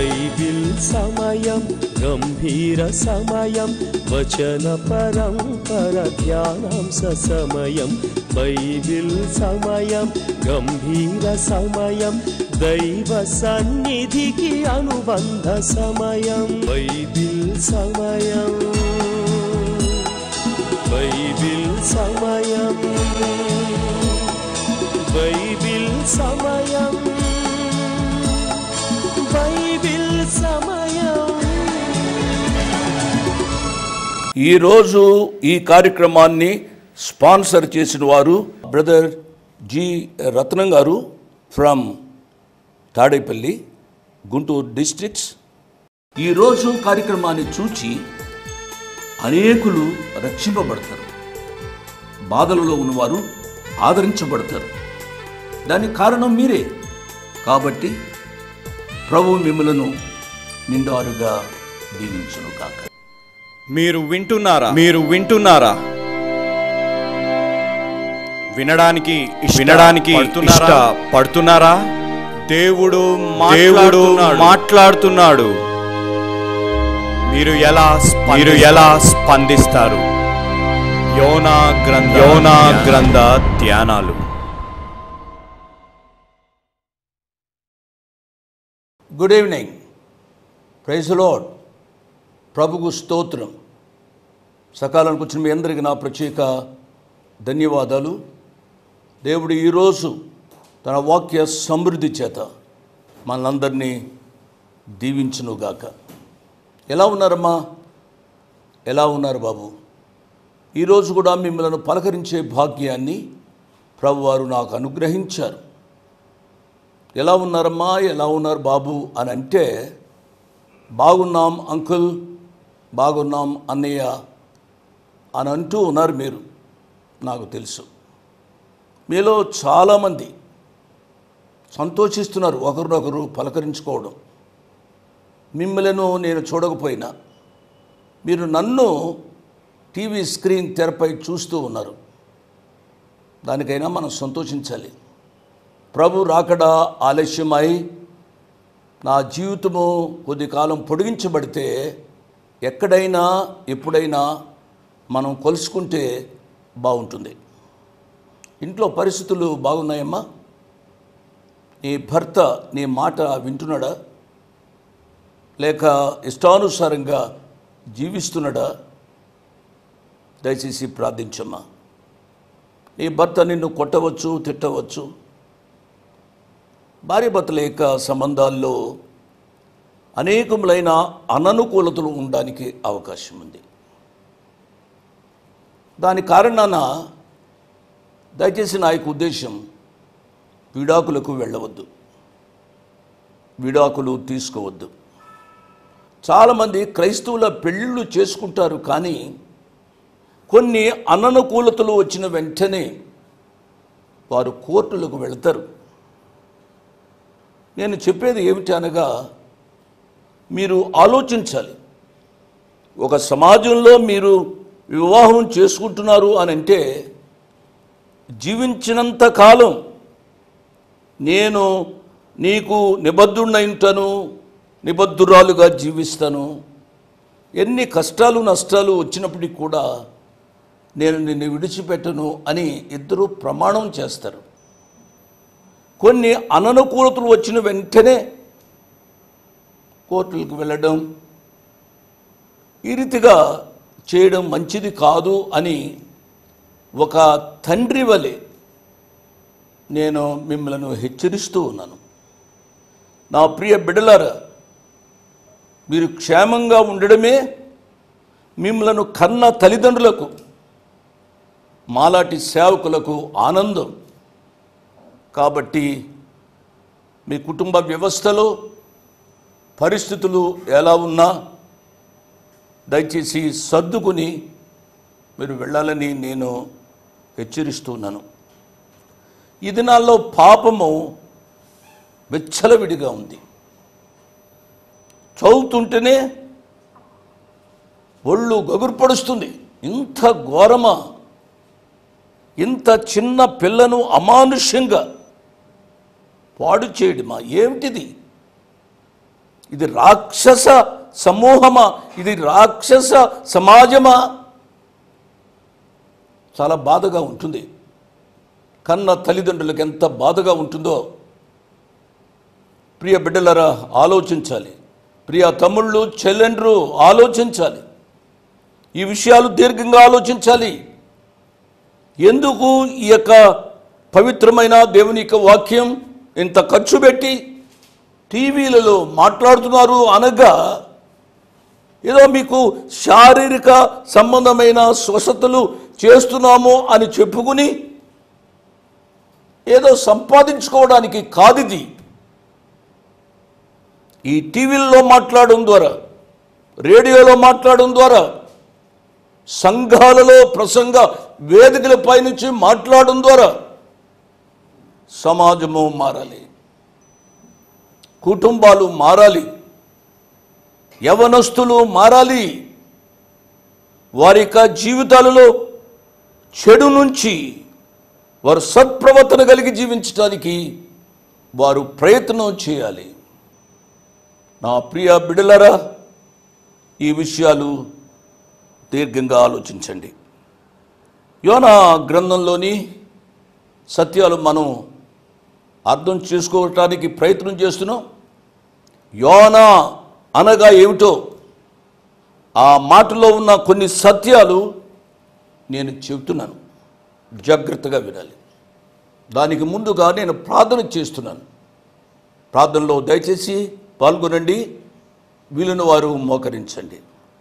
Bible సమయం గంభీర సమయం వచన పరంపర ధ్యానాంశ సమయం బైబిల్ సమయం గంభీర సమయం దైవ సన్నిధికి అనుబంధ సమయం బైబిల్ సమయం బైబిల్ సమయం బైబిల్ సమయం బైబిల్ సమయం ఈరోజు ఈ కార్యక్రమాన్ని స్పాన్సర్ చేసిన వారు బ్రదర్ జి రత్నం గారు ఫ్రమ్ తాడేపల్లి గుంటూరు డిస్ట్రిక్ట్స్ ఈరోజు కార్యక్రమాన్ని చూచి అనేకులు రక్షింపబడతారు బాధలలో ఉన్నవారు ఆదరించబడతారు దానికి కారణం మీరే కాబట్టి ప్రభు మిమ్మలను నిండారుగా దీవించును కాక మీరు వింటున్నారా మీరు వింటున్నారా వినడానికి వినడానికి ఇష్ట పడుతున్నారా దేవుడు దేవుడు మాట్లాడుతున్నాడు మీరు ఎలా స్ప- మీరు ఎలా స్పందిస్తారు యోనా గ్రంథ యోనా గ్రంథ ధ్యానాలు గుడ్ ఈవినింగ్ ప్రైజ్ లార్డ్ ప్రభుకు స్తోత్రం సకాలానికి వచ్చిన మీ అందరికీ నా ప్రత్యేక ధన్యవాదాలు దేవుడు ఈరోజు తన వాక్య సమృద్ధి చేత మనందరినీ దీవించునుగాక ఎలా ఉన్నారమ్మా ఎలా ఉన్నారు బాబు ఈరోజు కూడా మిమ్మల్ని పలకరించే భాగ్యాన్ని ప్రభువారు నాకు అనుగ్రహించారు ఎలా ఉన్నారమ్మా ఎలా ఉన్నారు బాబు అని అంటే బాగున్నాం అంకుల్ బాగున్నాం అన్నయ్య అని అంటూ ఉన్నారు మీరు నాకు తెలుసు మీలో చాలామంది సంతోషిస్తున్నారు ఒకరినొకరు పలకరించుకోవడం మిమ్మలను నేను చూడకపోయినా మీరు నన్ను టీవీ స్క్రీన్ తెరపై చూస్తూ ఉన్నారు దానికైనా మనం సంతోషించాలి ప్రభు రాకడా ఆలస్యమై నా జీవితము కొద్ది కాలం పొడిగించబడితే ఎక్కడైనా ఎప్పుడైనా మనం కొలుసుకుంటే బాగుంటుంది ఇంట్లో పరిస్థితులు బాగున్నాయమ్మా నీ భర్త నీ మాట వింటున్నాడా లేక ఇష్టానుసారంగా జీవిస్తున్నాడా దయచేసి ప్రార్థించమ్మా నీ భర్త నిన్ను కొట్టవచ్చు తిట్టవచ్చు భార్యాభర్తల యొక్క సంబంధాల్లో అనేకములైన అననుకూలతలు ఉండడానికి అవకాశం ఉంది దాని కారణాన దయచేసి నా యొక్క ఉద్దేశం విడాకులకు వెళ్ళవద్దు విడాకులు తీసుకోవద్దు చాలామంది క్రైస్తవుల పెళ్ళిళ్ళు చేసుకుంటారు కానీ కొన్ని అననుకూలతలు వచ్చిన వెంటనే వారు కోర్టులకు వెళ్తారు నేను చెప్పేది ఏమిటి అనగా మీరు ఆలోచించాలి ఒక సమాజంలో మీరు వివాహం చేసుకుంటున్నారు అని అంటే జీవించినంత కాలం నేను నీకు నిబద్ధుడినై ఉంటాను నిబద్ధురాలుగా జీవిస్తాను ఎన్ని కష్టాలు నష్టాలు వచ్చినప్పటికీ కూడా నేను నిన్ను విడిచిపెట్టను అని ఇద్దరు ప్రమాణం చేస్తారు కొన్ని అననుకూలతలు వచ్చిన వెంటనే కోర్టులకు వెళ్ళడం ఈ రీతిగా చేయడం మంచిది కాదు అని ఒక తండ్రి వలె నేను మిమ్మల్ని హెచ్చరిస్తూ ఉన్నాను నా ప్రియ బిడ్డలారా మీరు క్షేమంగా ఉండడమే మిమ్మలను కన్న తల్లిదండ్రులకు మాలాటి సేవకులకు ఆనందం కాబట్టి మీ కుటుంబ వ్యవస్థలో పరిస్థితులు ఎలా ఉన్నా దయచేసి సర్దుకుని మీరు వెళ్ళాలని నేను హెచ్చరిస్తున్నాను ఈ దినాల్లో పాపము వెచ్చలవిడిగా ఉంది చదువుతుంటేనే ఒళ్ళు గగురుపడుస్తుంది ఇంత ఘోరమా ఇంత చిన్న పిల్లను అమానుష్యంగా పాడు చేయడమా ఏమిటిది ఇది రాక్షస సమూహమా ఇది రాక్షస సమాజమా చాలా బాధగా ఉంటుంది కన్న తల్లిదండ్రులకు ఎంత బాధగా ఉంటుందో ప్రియ బిడ్డలరా ఆలోచించాలి ప్రియ తమ్ముళ్ళు చెల్లెండ్రు ఆలోచించాలి ఈ విషయాలు దీర్ఘంగా ఆలోచించాలి ఎందుకు ఈ యొక్క పవిత్రమైన దేవుని యొక్క వాక్యం ఇంత ఖర్చు పెట్టి టీవీలలో మాట్లాడుతున్నారు అనగా ఏదో మీకు శారీరక సంబంధమైన స్వస్థతలు చేస్తున్నాము అని చెప్పుకుని ఏదో సంపాదించుకోవడానికి కాదిది ఈ టీవీల్లో మాట్లాడడం ద్వారా రేడియోలో మాట్లాడడం ద్వారా సంఘాలలో ప్రసంగ వేదికల పైనుంచి మాట్లాడడం ద్వారా సమాజము మారాలి కుటుంబాలు మారాలి యవనస్తులు మారాలి వారి యొక్క జీవితాలలో చెడు నుంచి వారు సత్ప్రవర్తన కలిగి జీవించడానికి వారు ప్రయత్నం చేయాలి నా ప్రియ బిడలరా ఈ విషయాలు దీర్ఘంగా ఆలోచించండి యోనా గ్రంథంలోని సత్యాలు మనం అర్థం చేసుకోవటానికి ప్రయత్నం చేస్తున్నాం యోనా అనగా ఏమిటో ఆ మాటలో ఉన్న కొన్ని సత్యాలు నేను చెబుతున్నాను జాగ్రత్తగా వినాలి దానికి ముందుగా నేను ప్రార్థన చేస్తున్నాను ప్రార్థనలో దయచేసి పాల్గొనండి వీలుని వారు మోకరించండి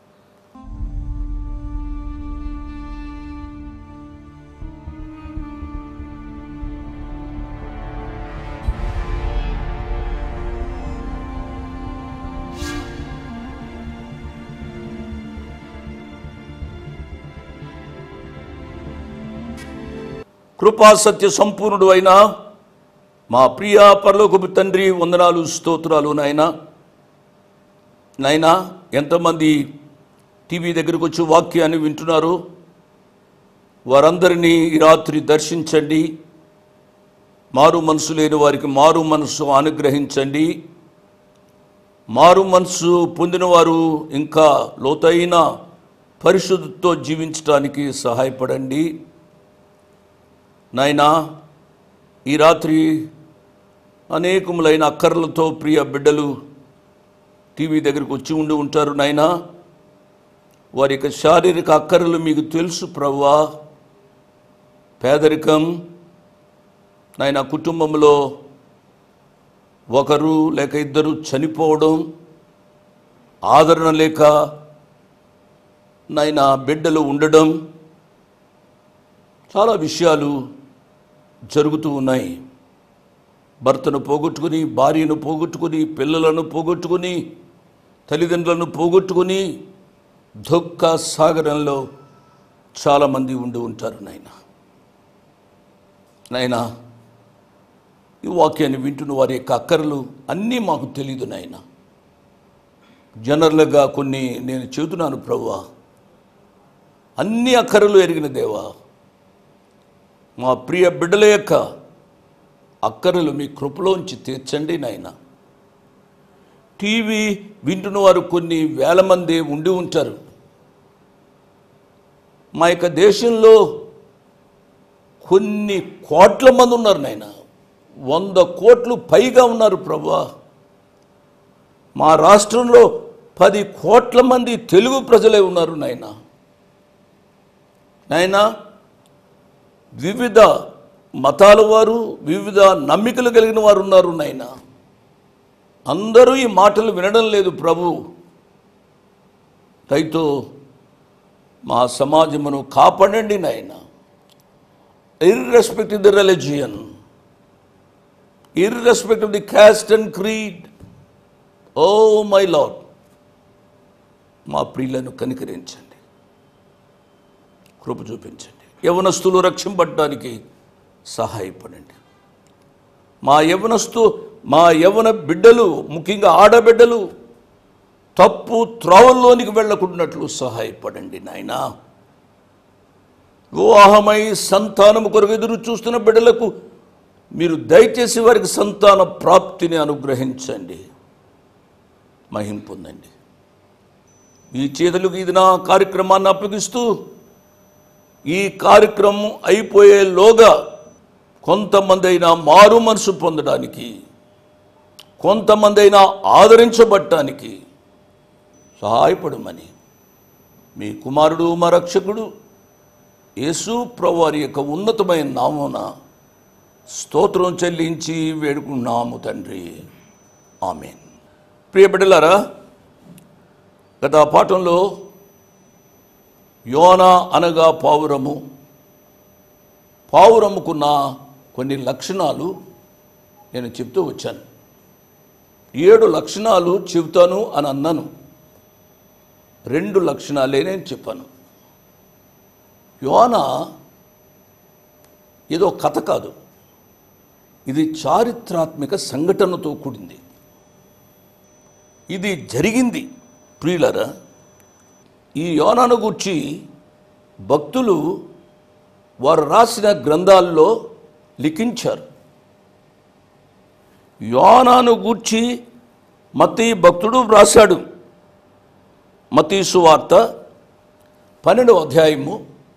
కృపా సత్య సంపూర్ణుడు అయిన మా ప్రియ పరలోకపు తండ్రి వందనాలు స్తోత్రాలు నాయన నాయనా ఎంతమంది టీవీ దగ్గరకు వచ్చి వాక్యాన్ని వింటున్నారు వారందరినీ ఈ రాత్రి దర్శించండి మారు మనసు లేని వారికి మారు మనసు అనుగ్రహించండి మారు మనసు పొందినవారు ఇంకా లోతైన పరిశుద్ధితో జీవించడానికి సహాయపడండి నాయనా ఈ రాత్రి అనేకములైన అక్కర్లతో ప్రియ బిడ్డలు టీవీ దగ్గరికి వచ్చి ఉండి ఉంటారు నాయనా వారి యొక్క శారీరక అక్కర్లు మీకు తెలుసు ప్రవ్వా పేదరికం నాయన కుటుంబంలో ఒకరు లేక ఇద్దరు చనిపోవడం ఆదరణ లేక నాయన బిడ్డలు ఉండడం చాలా విషయాలు జరుగుతూ ఉన్నాయి భర్తను పోగొట్టుకుని భార్యను పోగొట్టుకుని పిల్లలను పోగొట్టుకుని తల్లిదండ్రులను పోగొట్టుకుని దుఃఖ సాగరంలో చాలామంది ఉండి ఉంటారు నాయన నాయనా ఈ వాక్యాన్ని వింటున్న వారి యొక్క అక్కర్లు అన్నీ మాకు తెలియదు నాయన జనరల్గా కొన్ని నేను చెబుతున్నాను ప్రభువా అన్ని అక్కరలు ఎరిగిన దేవా మా ప్రియ బిడ్డల యొక్క అక్కరలు మీ కృపలోంచి తీర్చండి నాయన టీవీ వింటున్న వారు కొన్ని వేల మంది ఉండి ఉంటారు మా యొక్క దేశంలో కొన్ని కోట్ల మంది ఉన్నారు నాయన వంద కోట్లు పైగా ఉన్నారు ప్రభా మా రాష్ట్రంలో పది కోట్ల మంది తెలుగు ప్రజలే ఉన్నారు నాయన నాయనా వివిధ మతాల వారు వివిధ నమ్మికలు కలిగిన వారు ఉన్నారు నాయన అందరూ ఈ మాటలు వినడం లేదు ప్రభు దయతో మా సమాజమును కాపాడండి నాయన irrespect the religion irrespect of the caste and creed O my lord మా ప్రియులను కనికరించండి కృప చూపించండి యవనస్తులు రక్షింపడడానికి సహాయపడండి మా యవనస్తు మా యవన బిడ్డలు ముఖ్యంగా ఆడబిడ్డలు తప్పు త్రోవల్లోనికి వెళ్ళకుండాట్లు సహాయపడండి నాయనా వివాహమై సంతానము కొరకు ఎదురు చూస్తున్న బిడ్డలకు మీరు దయచేసి వారికి సంతాన ప్రాప్తిని అనుగ్రహించండి మహిం పొందండి ఈ చేతులకు ఇది నా కార్యక్రమాన్ని అప్పగిస్తూ ఈ కార్యక్రమం అయిపోయేలోగా కొంతమంది అయినా మారు మనసు పొందడానికి కొంతమంది అయినా ఆదరించబడటానికి సహాయపడమని మీ కుమారుడు మా రక్షకుడు యేసు ప్రభువారి యొక్క ఉన్నతమైన నామమున స్తోత్రం చెల్లించి వేడుకున్నాము తండ్రి ఆమెన్ ప్రియ బిడ్డలారా గత పాఠంలో యోన అనగా పావురము పావురముకున్న కొన్ని లక్షణాలు నేను చెప్తూ వచ్చాను ఏడు లక్షణాలు చెబుతాను అని అన్నాను రెండు లక్షణాలే నేను చెప్పాను యోన ఏదో కథ కాదు ఇది చారిత్రాత్మక సంఘటనతో కూడింది ఇది జరిగింది ప్రియులరా ఈ యోనాను గూర్చి భక్తులు వారు రాసిన గ్రంథాల్లో లిఖించారు యోనాను గూర్చి మతీ భక్తుడు వ్రాశాడు మతీ సువార్త పన్నెండవ అధ్యాయము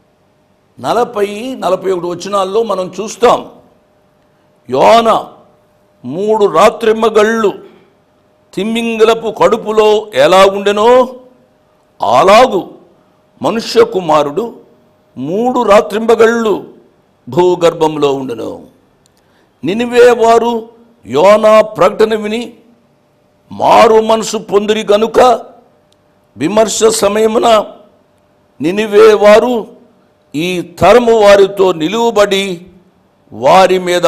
నలభై నలభై ఒకటి వచనాల్లో మనం చూస్తాం యోన మూడు రాత్రిమ్మగళ్ళు తిమ్మింగలపు కడుపులో ఎలా ఉండెనో అలాగు మనుష్య కుమారుడు మూడు రాత్రింబగళ్ళు భూగర్భంలో ఉండెను నినివే వారు యోనా ప్రకటన విని మారు మనసు పొందిరి గనుక విమర్శ సమయమున నినివే వారు ఈ తరము వారితో నిలువబడి వారి మీద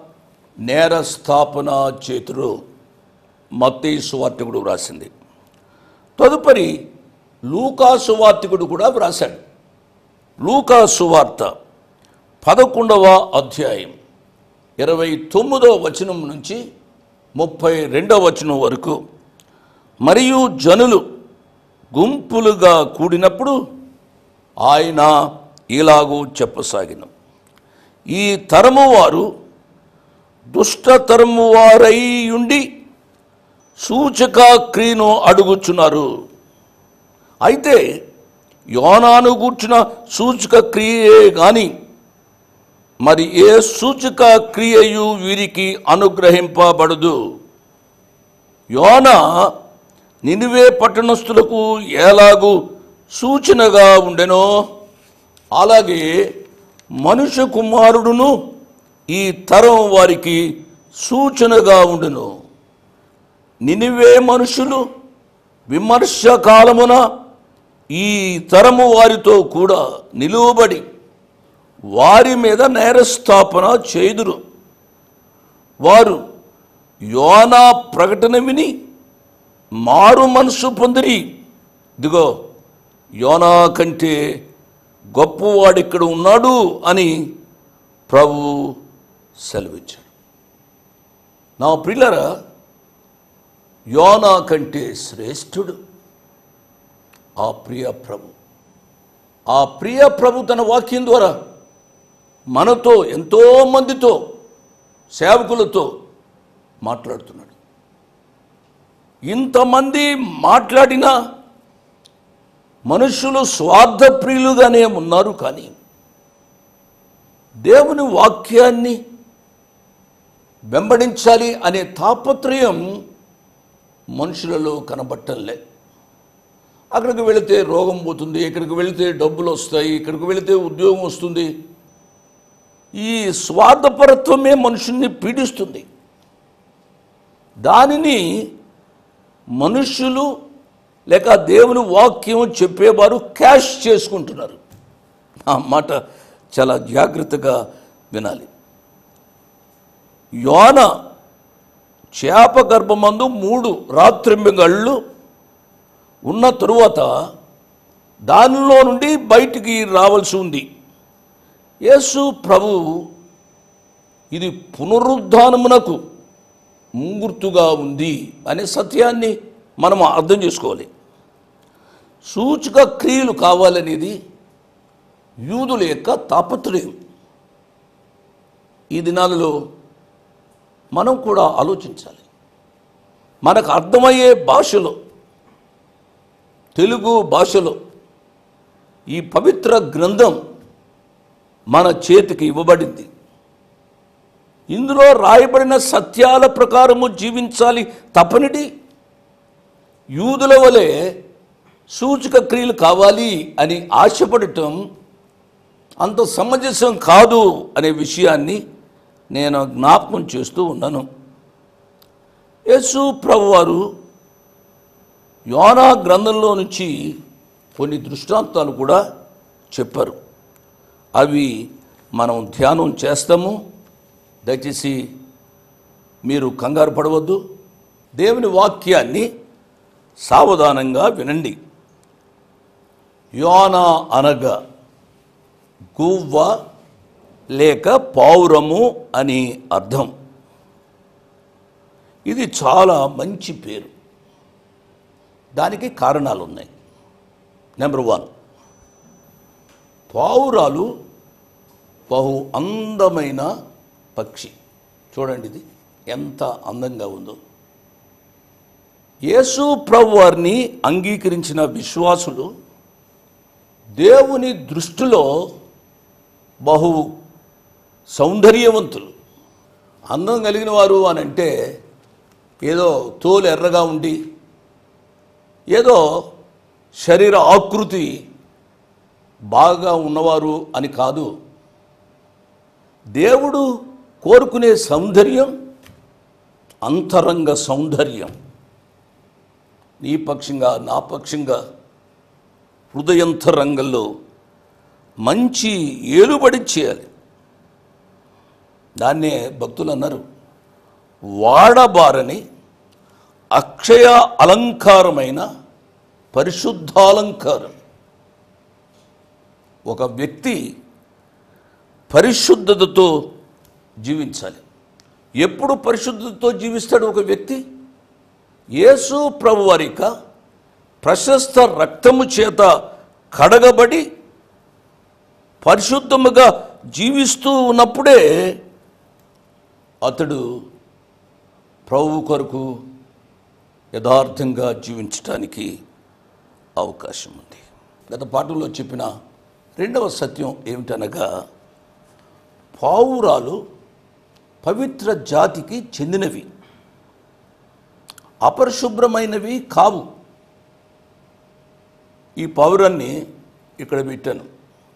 నేరస్థాపన చేతురు మత్తయి సువార్తికుడు వ్రాసింది తదుపరి లూకా సువార్తికుడు కూడా వ్రాశాడు లూకా సువార్త పదకొండవ అధ్యాయం ఇరవై తొమ్మిదవ వచనం నుంచి ముప్పై రెండవ వచనం వరకు మరియు జనులు గుంపులుగా కూడినప్పుడు ఆయన ఇలాగూ చెప్పసాగిన ఈ తరము వారు దుష్ట తరము వారై ఉండి సూచక క్రియను అడుగుచున్నారు అయితే యోనాను గూర్చిన సూచక క్రియే గాని మరి ఏ సూచక క్రియయు వీరికి అనుగ్రహింపబడదు యోన నినివే పట్టణస్థులకు ఎలాగూ సూచనగా ఉండెనో అలాగే మనుష్య కుమారుడును ఈ తరం వారికి సూచనగా ఉండును నినివే మనుషులు విమర్శ కాలమున ఈ తరము వారితో కూడా నిలువబడి వారి మీద నేరస్థాపన చేదురు వారు యోనా ప్రకటన విని మారు మనసు పొందిరి ఇదిగో యోనా కంటే గొప్పవాడిక్కడ ఉన్నాడు అని ప్రభు సెలవిచ్చాడు నా ప్రిల్లరా యోనా కంటే శ్రేష్ఠుడు ఆ ప్రియ ప్రభు ఆ ప్రియ ప్రభు తన వాక్యం ద్వారా మనతో ఎంతో మందితో సేవకులతో మాట్లాడుతున్నాడు ఇంతమంది మాట్లాడినా మనుషులు స్వార్థప్రియులుగానే ఉన్నారు కానీ దేవుని వాక్యాన్ని వెంబడించాలి అనే తాపత్రయం మనుషులలో కనబట్టంలే అక్కడికి వెళితే రోగం పోతుంది ఇక్కడికి వెళితే డబ్బులు వస్తాయి ఇక్కడికి వెళితే ఉద్యోగం వస్తుంది ఈ స్వార్థపరత్వమే మనుషుల్ని పీడిస్తుంది దానిని మనుష్యులు లేక దేవుని వాక్యం చెప్పేవారు క్యాష్ చేసుకుంటున్నారు ఆ మాట చాలా జాగ్రత్తగా వినాలి యోన చేప గర్భమందు మూడు రాత్రింబగళ్ళు ఉన్న తరువాత దానిలో నుండి బయటికి రావాల్సి ఉంది యేసు ప్రభు ఇది పునరుద్ధానమునకు ముంగుర్తుగా ఉంది అనే సత్యాన్ని మనం అర్థం చేసుకోవాలి సూచక క్రియలు కావాలనేది యూదుల యొక్క తాపత్రయం ఈ దినాలలో మనం కూడా ఆలోచించాలి మనకు అర్థమయ్యే భాషలో తెలుగు భాషలో ఈ పవిత్ర గ్రంథం మన చేతికి ఇవ్వబడింది ఇందులో రాయబడిన సత్యాల ప్రకారము జీవించాలి తప్పనిటి యూదుల వలె సూచక క్రియలు కావాలి అని ఆశపడటం అంత సమంజసం కాదు అనే విషయాన్ని నేను జ్ఞాపకం చేస్తూ ఉన్నాను యేసు ప్రభువారు యోనా గ్రంథంలో నుంచి కొన్ని దృష్టాంతాలు కూడా చెప్పారు అవి మనం ధ్యానం చేస్తాము దయచేసి మీరు కంగారు పడవద్దు దేవుని వాక్యాన్ని సావధానంగా వినండి యోనా అనగా గువ్వ లేక పౌరము అని అర్థం ఇది చాలా మంచి పేరు దానికి కారణాలు ఉన్నాయి నెంబర్ వన్ పావురాలు బహు అందమైన పక్షి చూడండి ఇది ఎంత అందంగా ఉందో యేసు ప్రభు వారిని అంగీకరించిన విశ్వాసులు దేవుని దృష్టిలో బహు సౌందర్యవంతులు అందం కలిగిన వారు అని అంటే ఏదో తోలు ఎర్రగా ఉండి ఏదో శరీర ఆకృతి బాగా ఉన్నవారు అని కాదు దేవుడు కోరుకునే సౌందర్యం అంతరంగ సౌందర్యం నీ పక్షంగా నా పక్షంగా హృదయంతరంగంలో మంచి ఏలుబడి చేయాలి దాన్నే భక్తులు అన్నారు వాడబారని అక్షయ అలంకారమైన పరిశుద్ధాలంకారం ఒక వ్యక్తి పరిశుద్ధతతో జీవించాలి ఎప్పుడు పరిశుద్ధతతో జీవిస్తాడు ఒక వ్యక్తి యేసు ప్రభువారిక ప్రశస్త రక్తము చేత కడగబడి పరిశుద్ధముగా జీవిస్తూ ఉన్నప్పుడే అతడు ప్రభు కొరకు యథార్థంగా జీవించటానికి అవకాశం ఉంది గత పాఠంలో చెప్పిన రెండవ సత్యం ఏమిటనగా పావురాలు పవిత్ర జాతికి చెందినవి అపరిశుభ్రమైనవి కావు ఈ పౌరాన్ని ఇక్కడ పెట్టాను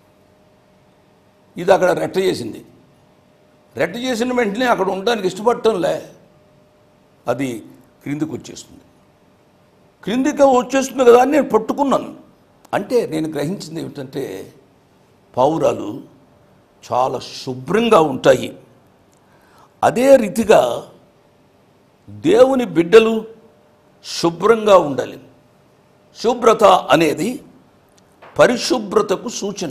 ఇది అక్కడ రెట్ట చేసింది రెట్ట చేసిన వెంటనే అక్కడ ఉండడానికి ఇష్టపడటంలే అది క్రిందికి వచ్చేస్తుంది క్రిందికి వచ్చేస్తుంది కదా అని నేను పట్టుకున్నాను అంటే నేను గ్రహించింది ఏమిటంటే పావురాలు చాలా శుభ్రంగా ఉంటాయి అదే రీతిగా దేవుని బిడ్డలు శుభ్రంగా ఉండాలి శుభ్రత అనేది పరిశుభ్రతకు సూచన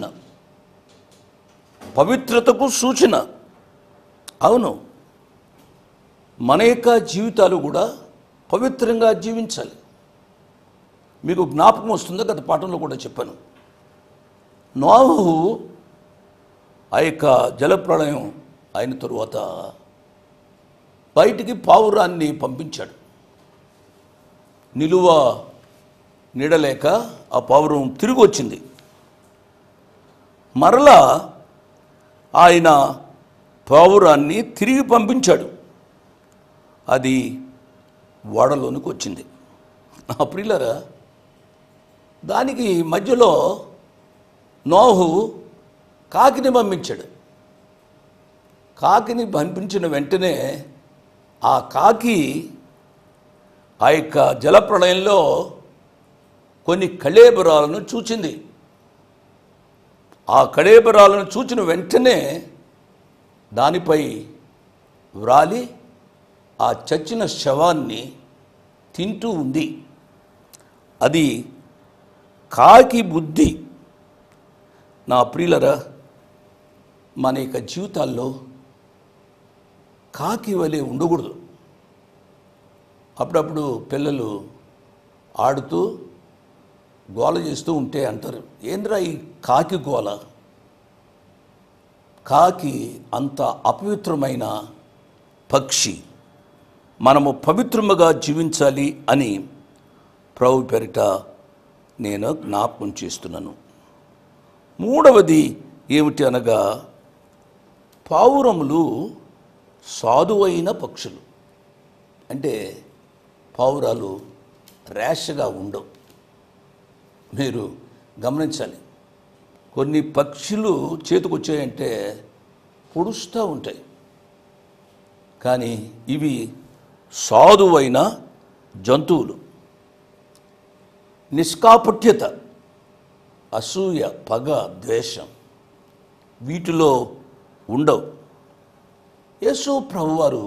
పవిత్రతకు సూచన అవును మన యొక్క జీవితాలు కూడా పవిత్రంగా జీవించాలి మీకు జ్ఞాపకం వస్తుందో గత పాఠంలో కూడా చెప్పాను నోహు ఆ యొక్క జలప్రళయం అయిన తరువాత బయటికి పావురాన్ని పంపించాడు నిలువ నీడలేక ఆ పావురం తిరిగి వచ్చింది మరలా ఆయన పావురాన్ని తిరిగి పంపించాడు అది ఓడలోనికి వచ్చింది నా ప్రియులరా దానికి మధ్యలో నోహు కాకిని పంపించాడు కాకిని పంపించిన వెంటనే ఆ కాకి ఆ యొక్క జలప్రళయంలో కొన్ని కళేబరాలను చూచింది ఆ కళేబరాలను చూచిన వెంటనే దానిపై వ్రాలి ఆ చచ్చిన శవాన్ని తింటూ ఉంది అది కాకి బుద్ధి నా ప్రియులరా మన యొక్క జీవితాల్లో కాకి వలె ఉండకూడదు అప్పుడప్పుడు పిల్లలు ఆడుతూ గోల చేస్తూ ఉంటే అంటారు ఏంద్రా ఈ కాకి గోల కాకి అంత అపవిత్రమైన పక్షి మనము పవిత్రముగా జీవించాలి అని ప్రభు పేరిట నేను జ్ఞాపకం చేస్తున్నాను మూడవది ఏమిటి అనగా పావురములు సాధువైన పక్షులు అంటే పావురాలు ర్యాష్గా ఉండవు మీరు గమనించాలి కొన్ని పక్షులు చేతికొచ్చాయంటే పొడుస్తూ ఉంటాయి కానీ ఇవి సాధువైన జంతువులు నిష్కాపట్యత అసూయ పగ ద్వేషం వీటిలో ఉండవు యేసు ప్రభువారు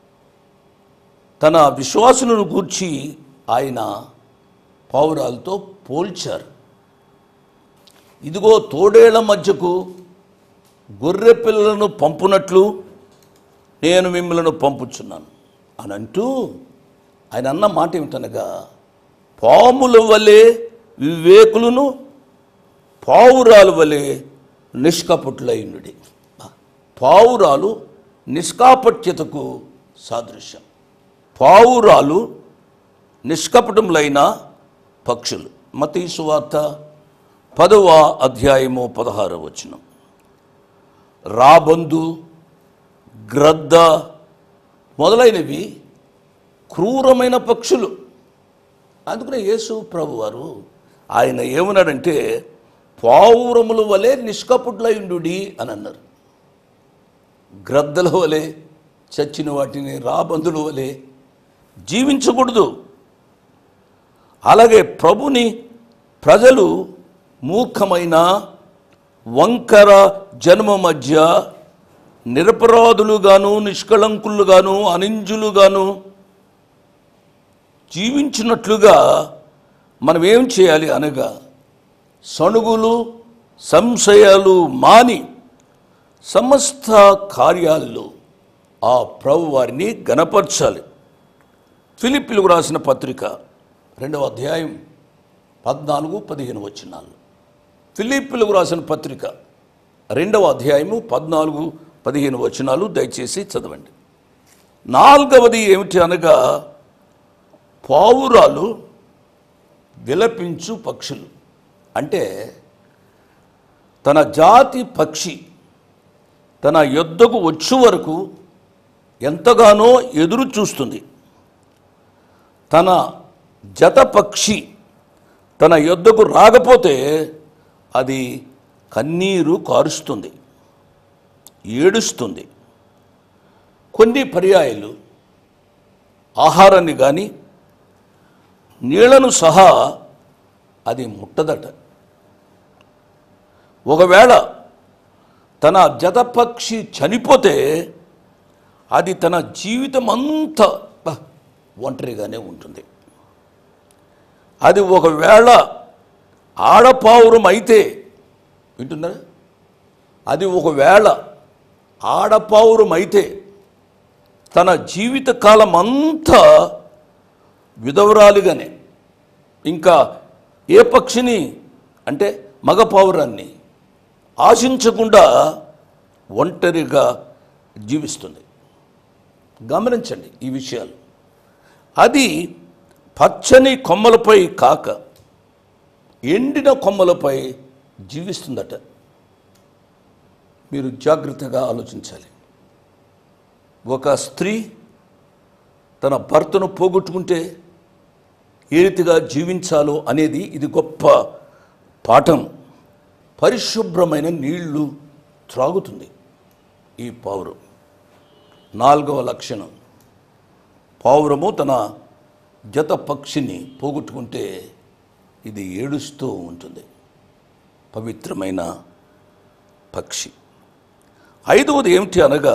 తన విశ్వాసులను గూర్చి ఆయన పావురాలతో పోల్చారు ఇదిగో తోడేళ్ల మధ్యకు గొర్రె పిల్లలను పంపునట్లు నేను మిమ్మల్ని పంపుచున్నాను అని అంటూ ఆయన అన్న మాట ఏమిటనగా పాముల వలె వివేకులను పావురాలు వలె నిష్కపటులైనడి పావురాలు నిష్కాపట్యతకు సాదృశ్యం పావురాలు నిష్కపటములైన పక్షులు మతీసు వార్త పదవ అధ్యాయము పదహారవ వచనం రాబందు గ్రద్ద మొదలైనవి క్రూరమైన పక్షులు అందుకనే యేసు ప్రభు వారు ఆయన ఏమన్నాడంటే పావురముల వలె నిష్కపుట్లయుండు అని అన్నారు గ్రద్దల వలె చచ్చిన వాటిని రాబందుల వలె జీవించకూడదు అలాగే ప్రభుని ప్రజలు మూర్ఖమైన వంకర జన్మ మధ్య నిరపరాధులుగాను నిష్కళంకులుగాను అనింజులుగాను జీవించినట్లుగా మనం ఏం చేయాలి అనగా సణుగులు సంశయాలు మాని సమస్త కార్యాల్లో ఆ ప్రభు వారిని గనపరచాలి ఫిలిపిలకు రాసిన పత్రిక రెండవ అధ్యాయం పద్నాలుగు పదిహేను వచనాలు ఫిలిపిలకు రాసిన పత్రిక రెండవ అధ్యాయము పద్నాలుగు పదిహేను వచనాలు దయచేసి చదవండి నాలుగవది ఏమిటి అనగా పావురాలు విలపించు పక్షులు అంటే తన జాతి పక్షి తన యొద్దకు వచ్చు వరకు ఎంతగానో ఎదురు చూస్తుంది తన జత పక్షి తన యొద్దకు రాకపోతే అది కన్నీరు కారుస్తుంది ఏడుస్తుంది కొన్ని పర్యాయాలు ఆహారాన్ని కానీ నీళ్లను సహా అది ముట్టదట ఒకవేళ తన జతపక్షి చనిపోతే అది తన జీవితం అంతా బ, ఒంటరిగానే ఉంటుంది అది ఒకవేళ ఆడపావురం అయితే వింటున్నారా అది ఒకవేళ ఆడపావురం అయితే తన జీవిత కాలం అంతా విధవరాలిగానే ఇంకా ఏ పక్షిని అంటే మగ పావురాన్ని ఆశించకుండా ఒంటరిగా జీవిస్తుంది గమనించండి ఈ విషయాలు అది పచ్చని కొమ్మలపై కాక ఎండిన కొమ్మలపై జీవిస్తుందట మీరు జాగ్రత్తగా ఆలోచించాలి ఒక స్త్రీ తన భర్తను పోగొట్టుకుంటే ఏ రీతిగా జీవించాలో అనేది ఇది గొప్ప పాఠం పరిశుభ్రమైన నీళ్లు త్రాగుతుంది ఈ పావురం నాలుగవ లక్షణం పావురము తన జత పక్షిని పోగొట్టుకుంటే ఇది ఏడుస్తూ ఉంటుంది పవిత్రమైన పక్షి ఐదవది ఏమిటి అనగా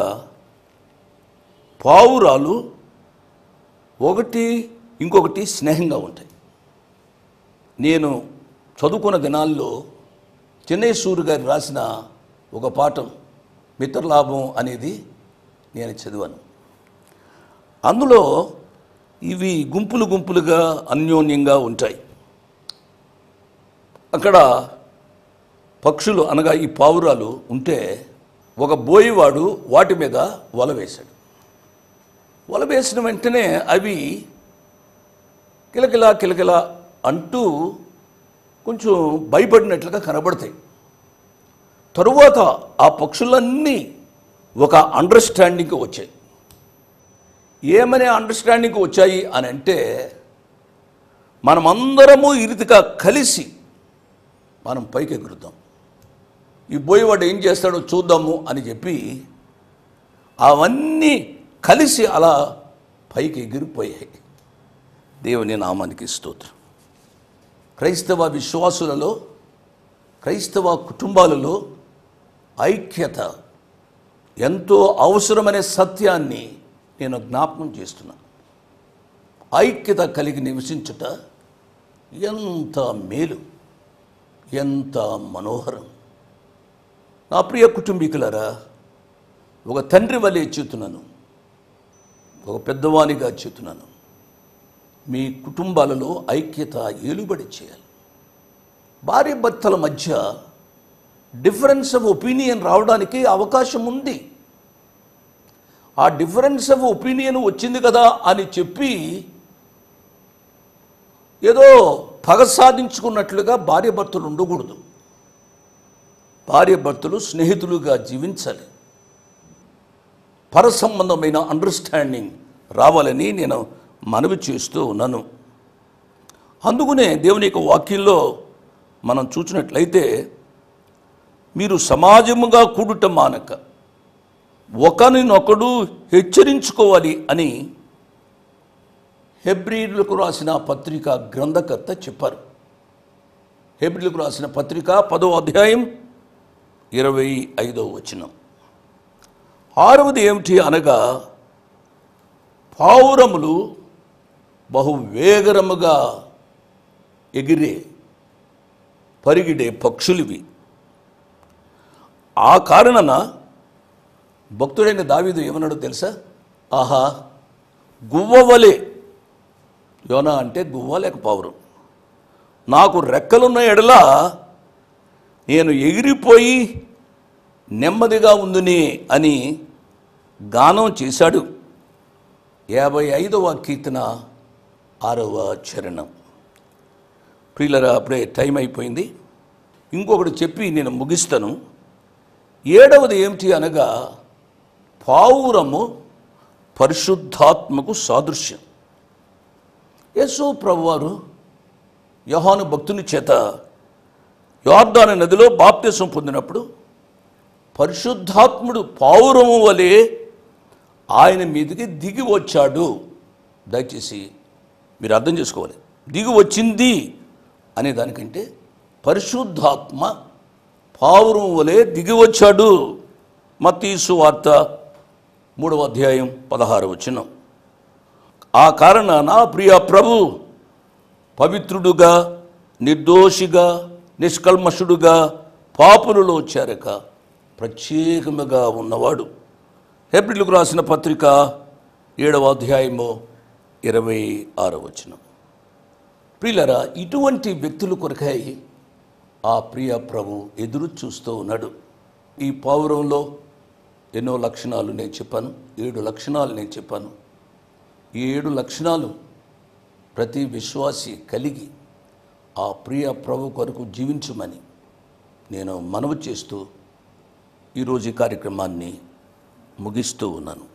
పావురాలు ఒకటి ఇంకొకటి స్నేహంగా ఉంటాయి నేను చదువుకున్న దినాల్లో చెన్నై సూర్య గారు రాసిన ఒక పాఠం మిత్రలాభం అనేది నేను చదివాను అందులో ఇవి గుంపులు గుంపులుగా అన్యోన్యంగా ఉంటాయి అక్కడ పక్షులు అనగా ఈ పావురాలు ఉంటే ఒక బోయివాడు వాటి మీద వల వేశాడు వల వేసిన వెంటనే అవి కిలకిలా కిలకిలా అంటూ కొంచెం భయపడినట్లుగా కనబడతాయి తరువాత ఆ పక్షులన్నీ ఒక అండర్స్టాండింగ్కి వచ్చాయి ఏమనే అండర్స్టాండింగ్కి వచ్చాయి అని అంటే మనమందరము ఈ రీతిగా కలిసి మనం పైకి ఎగురుతాం ఈ బోయేవాడు ఏం చేస్తాడో చూద్దాము అని చెప్పి అవన్నీ కలిసి అలా పైకి ఎగిరిపోయాయి దేవుని నామానికి స్తోత్రం క్రైస్తవ విశ్వాసులలో క్రైస్తవ కుటుంబాలలో ఐక్యత ఎంతో అవసరమనే సత్యాన్ని నేను జ్ఞాపకం చేస్తున్నాను ఐక్యత కలిగి నివసించుట ఎంత మేలు ఎంత మనోహరం నా ప్రియ కుటుంబీకులారా ఒక తండ్రి వలె చెబుతున్నాను ఒక పెద్దవానిగా చెబుతున్నాను మీ కుటుంబాలలో ఐక్యత ఏలుబడి చేయాలి భార్య భర్తల మధ్య డిఫరెన్స్ ఆఫ్ ఒపీనియన్ రావడానికి అవకాశం ఉంది ఆ డిఫరెన్స్ ఆఫ్ ఒపీనియన్ వచ్చింది కదా అని చెప్పి ఏదో పగ సాధించుకున్నట్లుగా భార్య భర్తలు ఉండకూడదు భార్య భర్తలు స్నేహితులుగా జీవించాలి పరసంబంధమైన అండర్స్టాండింగ్ రావాలని నేను మనవి చేస్తూ ఉన్నాను అందుకనే దేవుని యొక్క వాక్యంలో మనం చూసినట్లయితే మీరు సమాజముగా కూడుట మానక ఒకరినొకడు హెచ్చరించుకోవాలి అని హెబ్రిలకు రాసిన పత్రిక గ్రంథకర్త చెప్పారు హెబ్రిలకు రాసిన పత్రిక పదో అధ్యాయం ఇరవై ఐదో వచనం ఆరవది ఏమిటి అనగా పావురములు బహు వేగరముగా ఎగిరే పరిగిడే పక్షులివి ఆ కారణన భక్తుడైన దావీదు ఏమన్నాడో తెలుసా ఆహా గువ్వవలే యోనా అంటే గువ్వ లేక పావురం నాకు రెక్కలున్న ఎడల నేను ఎగిరిపోయి నెమ్మదిగా ఉందుని అని గానం చేశాడు యాభై ఐదవ కీర్తన ఆరవ చరణం ప్రియులరా అప్పుడే టైం అయిపోయింది ఇంకొకటి చెప్పి నేను ముగిస్తాను ఏడవది ఏమిటి అనగా పావురము పరిశుద్ధాత్మకు సాదృశ్యం యేసు ప్రభువారు యోహాను భక్తుని చేత యోర్దాను నదిలో బాప్తిసం పొందినప్పుడు పరిశుద్ధాత్ముడు పావురము వలె ఆయన మీదకి దిగి వచ్చాడు దయచేసి మీరు అర్థం చేసుకోవాలి దిగి వచ్చింది అనే దానికంటే పరిశుద్ధాత్మ పావురం వలె దిగి వచ్చాడు మత్తీసు వార్త మూడవ అధ్యాయం పదహారు వచనం ఆ కారణాన ప్రియ ప్రభు పవిత్రుడుగా నిర్దోషిగా నిష్కల్మషుడుగా పాపులలో చేరక ప్రత్యేకముగా ఉన్నవాడు ఏప్రిల్కు రాసిన పత్రిక ఏడవ అధ్యాయము ఇరవై ఆరో వచనం ప్రియులరా ఇటువంటి వ్యక్తుల కొరకై ఆ ప్రియ ప్రభు ఎదురు చూస్తూ ఉన్నాడు ఈ పావురంలో ఎన్నో లక్షణాలు నేను చెప్పాను ఏడు లక్షణాలు నేను చెప్పాను ఈ ఏడు లక్షణాలు ప్రతి విశ్వాసి కలిగి ఆ ప్రియ ప్రభు కొరకు జీవించమని నేను మనవి చేస్తూ ఈరోజు ఈ కార్యక్రమాన్ని ముగిస్తూ ఉన్నాను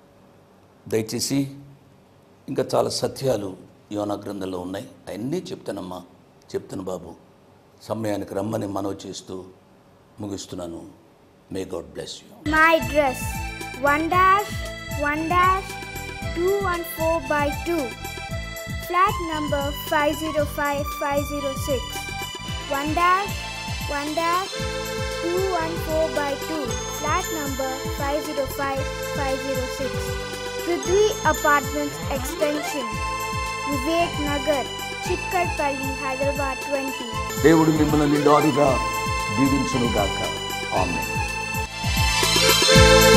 దయచేసి ఇంకా చాలా సత్యాలు యోనా గ్రంథంలో ఉన్నాయి అవన్నీ చెప్తానమ్మా చెప్తాను బాబు సమయానికి రమ్మని మనవి చేస్తూ ముగిస్తున్నాను may God bless you My dress 1 dash 1 dash 214 by 2 flat number 505506 1 dash 1 dash 214 by 2 flat number 505506 Prithvi Apartments Extension Vivek Nagar Chikkarpalli Hyderabad 20 దేవుడు మిమ్మల్ని నిండారుగా దీవించునుగాక ఆమె Thank you.